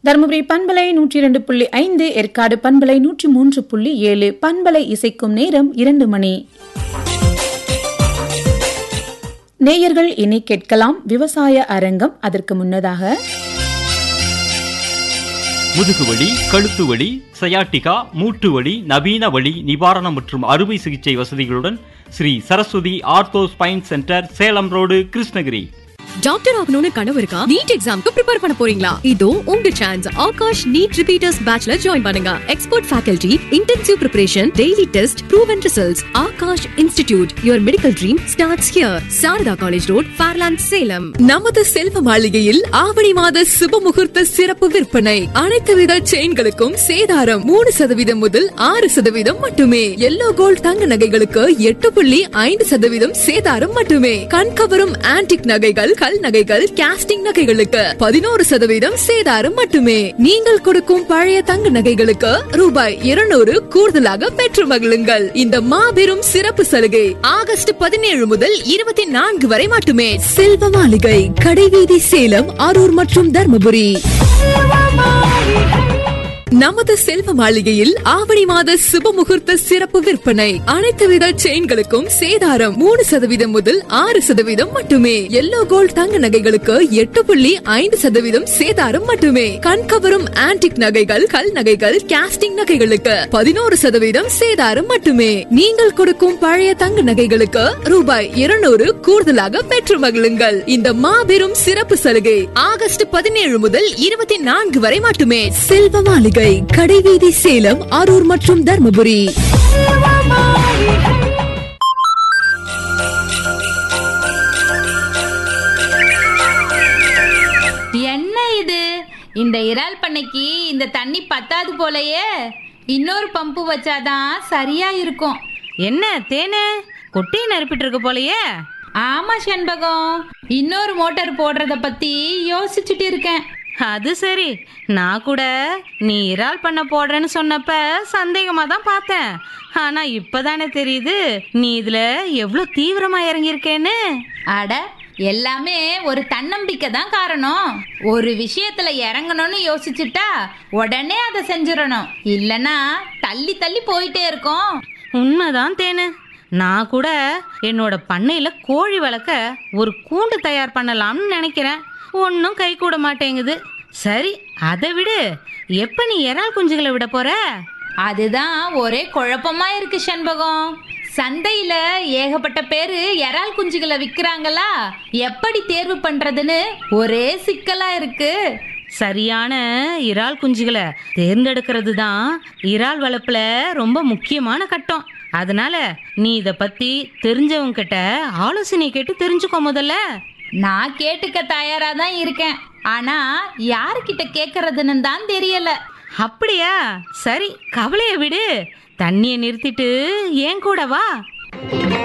தருமபுரி பண்பலை நூற்றி இரண்டு புள்ளி ஐந்து ஏற்காடு பண்பலை நூற்றி மூன்று புள்ளி ஏழு பண்பலை இசைக்கும் நேரம் இரண்டு மணி நேயர்கள் இனி கேட்கலாம் விவசாய அரங்கம் அதற்கு முன்னதாக முதுகுவலி கழுத்து வலி சயாட்டிகா மூட்டு வலி நவீன வலி நிவாரணம் மற்றும் அறுவை சிகிச்சை வசதிகளுடன் Sri Saraswathi ortho spine centre Salem road Krishnagiri doctor ஆகணும்னு கனவு இருக்கா நீட் எக்ஸாம்க்கு ப்ரிப்பேர் பண்ண போறீங்களா இதோ உங்க சான்ஸ் ஆகாஷ் நீட் ரிப்பீட்டர்ஸ் பேட்ச்ல ஜாயின் பண்ணுங்க expert faculty intensive preparation daily test proven results Aakash institute your medical dream starts here Sharada college road Fairland Salem நமது செல்வ மாளிகையில் ஆவணி மாத சுப முகூர்த்த சிறப்பு விற்பனை அனைத்து வித செயின்களுக்கும் சேதாரம் மூணு சதவீதம் முதல் ஆறு சதவீதம் மட்டுமே எல்லோ கோல்ட் தங்க நகைகளுக்கு எட்டு புள்ளி ஐந்து சதவீதம் சேதாரம் மட்டுமே கண்கவரும் ஆன்டிக் நகைகள் கல் நகைகள் கேஸ்டிங் நகைகளுக்கு பதினோரு சதவீதம் சேதாரம் மட்டுமே நீங்கள் கொடுக்கும் பழைய தங்க நகைகளுக்கு ரூபாய் இருநூறு கூடுதலாக பெற்று மகிழுங்கள் இந்த மாபெரும் சிறப்பு சலுகை ஆகஸ்ட் பதினேழு முதல் இருபத்தி நான்கு வரை மட்டுமே செல்வ மாளிகை கடைவீதி சேலம் அரூர் மற்றும் தர்மபுரி நமது செல்வ மாளிகையில் ஆவணி மாத சுப முகூர்த்த சிறப்பு விற்பனை அனைத்து வித செயின்களுக்கும் சேதாரம் மூணு சதவீதம் முதல் ஆறு சதவீதம் மட்டுமே எல்லோ கோல்ட் தங்க நகைகளுக்கு எட்டு புள்ளி ஐந்து சதவீதம் சேதாரம் மட்டுமே கண்கவரும் ஆன்டிக் நகைகள் கல் நகைகள் கேஸ்டிங் நகைகளுக்கு பதினோரு சதவீதம் சேதாரம் மட்டுமே நீங்கள் கொடுக்கும் பழைய தங்க நகைகளுக்கு ரூபாய் இருநூறு கூடுதலாக பெற்று மகிழுங்கள் இந்த மாபெரும் சிறப்பு சலுகை ஆகஸ்ட் பதினேழு முதல் இருபத்தி நான்கு வரை மட்டுமே செல்வ மாளிகை கடைவீதி சேலம் அரூர் மற்றும் தர்மபுரி என்ன இது இந்த இறால் பண்ணைக்கு இந்த தண்ணி பத்தாது போலயே இன்னொரு பம்பு வச்சாதான் சரியா இருக்கும் என்ன தேனு குட்டியை நறுப்பிட்டு இருக்க போலயே ஆமா செண்பகம் இன்னொரு மோட்டார் போடுறத பத்தி யோசிச்சுட்டு இருக்கேன் அது சரி நான் கூட நீ இறால் பண்ண போடுறேன்னு சொன்னப்ப சந்தேகமா தான் பார்த்தேன் ஆனா இப்பதானே தெரியுது நீ இதுல எவ்வளவு தீவிரமா இறங்கியிருக்கேன்னு அட எல்லாமே ஒரு தன்னம்பிக்கை தான் காரணம் ஒரு விஷயத்துல இறங்கணும்னு யோசிச்சுட்டா உடனே அதை செஞ்சிடணும் இல்லனா தள்ளி தள்ளி போயிட்டே இருக்கோம் உண்மைதான் தேனு நான் கூட என்னோட பண்ணையில கோழி வளர்க்க ஒரு கூண்டு தயார் பண்ணலாம்னு நினைக்கிறேன் ஒன்றும் கை கூட மாட்டேங்குது சரி அதை விடு எப்ப நீ இறால் குஞ்சுகளை விட போற அதுதான் ஒரே குழப்பமா இருக்கு செண்பகம் சந்தையில ஏகப்பட்ட பேரு இறால் குஞ்சுகளை விக்கிறாங்களா எப்படி தேர்வு பண்றதுன்னு ஒரே சிக்கலா இருக்கு சரியான இறால் குஞ்சுகளை தேர்ந்தெடுக்கிறது தான் இறால் வளர்ப்புல ரொம்ப முக்கியமான கட்டம் அதனால நீ இத பத்தி தெரிஞ்சவங்க கிட்ட ஆலோசனை கேட்டு தெரிஞ்சுக்கோ முதல்ல நான் கேட்டுக்க தயாரா தான் இருக்கேன் ஆனா யாருக்கிட்ட கேக்குறதுன்னு தான் தெரியல அப்படியா சரி கவலைய விடு தண்ணியை நிறுத்திட்டு ஏன் கூட வா